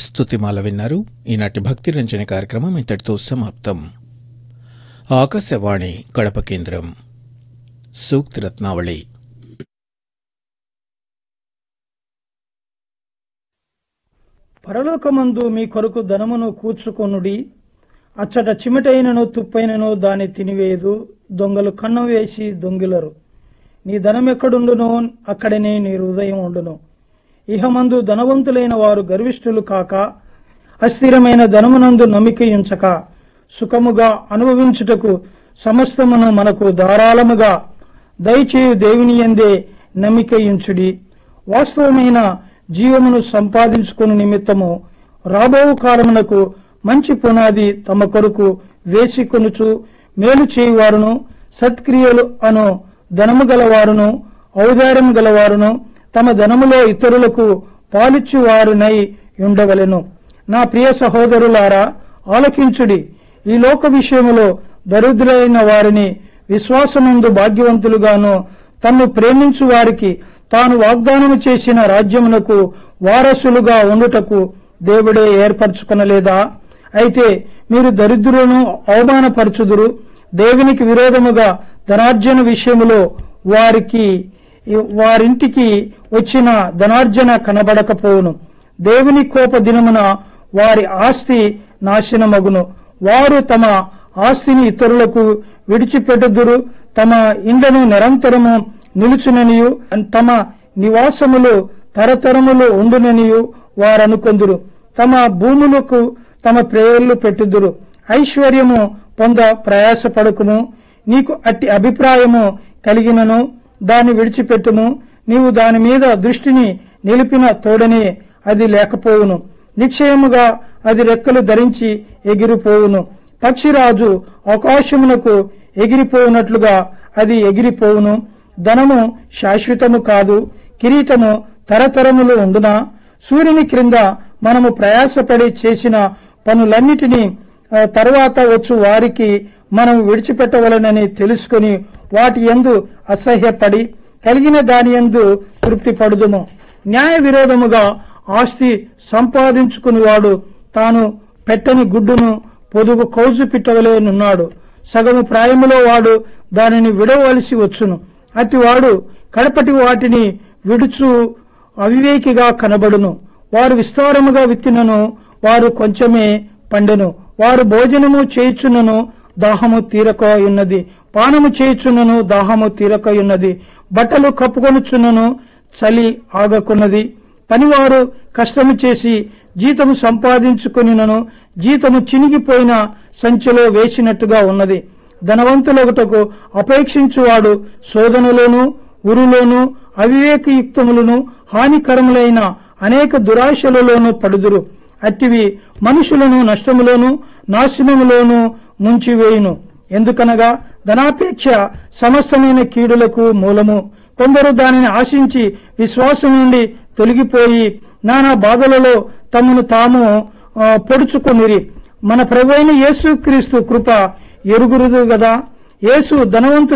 స్తుతిమాల విన్నారు ఈనాటి భక్తి రంజని కార్యక్రమం ఇంతటితో సమాప్తం ఆకాశవాణి కడప కేంద్రం సూక్తి రత్నావళి పరలోకమందు మీ కొరకు ధనమును కూర్చుకొనుడి అచ్చట చిమటైనను తుప్పైనను దాని తినివేయదు దొంగలు కన్నం వేసి దొంగిలరు నీ ధనం ఎక్కడుండునో అక్కడనే నీ హృదయం ఉండును ఇహమందు ధనవంతులైన వారు గర్విష్ఠులు కాక అస్థిరమైన ధనమునందు నమ్మికయుంచక సుఖముగా అనుభవించుటకు సమస్తమును మనకు ధారాళముగా దయచేయు దేవుని ఎందే నమ్మికయుంచుడి వాస్తవమైన జీవమును సంపాదించుకుని నిమిత్తము రాబో కాలమునకు మంచి పునాది తమ కొరకు వేసి కొనుచు మేలు చేయువారును సత్క్రియలు అను ధనము గలవారును ఔదార్యము గలవారును తమ ధనములో ఇతరులకు పాలిచ్చువారునై ఉండవలెను నా ప్రియ సహోదరులారా ఆలకించుడి ఈ లోక విషయములో దరిద్రులైన వారిని విశ్వాసమందు భాగ్యవంతులుగాను తన్ను ప్రేమించు వారికి తాను వాగ్దానము చేసిన రాజ్యమునకు వారసులుగా ఉండుటకు దేవుడే ఏర్పరచుకొనలేదా అయితే మీరు దరిద్రులను అవమానపరచుదురు దేవునికి విరోధముగా ధనార్జన విషయములో వారికి వారింటికి వచ్చిన ధనార్జన కనబడకపోవును దేవుని కోప దినమున వారి ఆస్తి నాశనమగును వారు తమ ఆస్తిని ఇతరులకు విడిచిపెట్టుదురు తమ ఇండ్లను నిరంతరము నిలుచుననియు తమ నివాసములు తరతరములు ఉండుననియు వారనుకొందురు తమ భూములకు తమ ప్రేయర్లు పెట్టుదురు ఐశ్వర్యము పొంద ప్రయాసపడకుము నీకు అట్టి అభిప్రాయము కలిగినను దాన్ని విడిచిపెట్టుము నీవు దాని మీద దృష్టిని నిలిపిన తోడనే అది లేకపోవును నిశ్చయముగా అది రెక్కలు ధరించి ఎగిరిపోవును పక్షిరాజు ఆకాశమునకు ఎగిరిపోవునట్లుగా అది ఎగిరిపోవును ధనము శాశ్వతము కాదు కిరీటము తరతరములు ఉండునా సూర్యుని క్రింద మనము ప్రయాసపడి చేసిన పనులన్నిటినీ ఆ, తర్వాత వచ్చు వారికి మనం విడిచిపెట్టవలనని తెలుసుకుని వాటి యందు అసహ్యపడి కలిగిన దాని యందు తృప్తి పడుదుము న్యాయ విరోధముగా ఆస్తి సంపాదించుకునివాడు తాను పెట్టని గుడ్డును పొదుగు కౌజు పిట్టవలేనున్నాడు సగము ప్రాయములో వాడు దానిని విడవలసి వచ్చును అటివాడు కడపటి వాటిని విడుచు అవివేకిగా కనబడును వారు విస్తారముగా విత్తినను వారు కొంచెమే పండెను వారు భోజనము చేయుచున్నను దాహము తీరక ఉన్నది పానము చేయుచున్నను దాహము తీరక ఉన్నది బట్టలు కప్పుకొనుచున్నను చలి ఆగకున్నది పనివారు కష్టము చేసి జీతము సంపాదించుకునినను జీతము చినిగిపోయిన సంచిలో వేసినట్టుగా ఉన్నది ధనవంతులొకటకు అపేక్షించువాడు శోధనలోను ఉరులోను అవివేకయుక్తములను హానికరములైన అనేక దురాశలలోనూ పడుదురు అట్టివి మనుషులను నష్టములోను నాశనములోను ముంచివేయును ఎందుకనగా ధనాపేక్ష సమస్తమైన కీడులకు మూలము కొందరు దానిని ఆశించి విశ్వాసం నుండి తొలగిపోయి నానా బాధలలో తమను తాము ఆ, పొడుచుకొనిరి మన ప్రభు అయిన యేసుక్రీస్తు కృప ఎరుగురుదు గదా యేసు ధనవంతుడు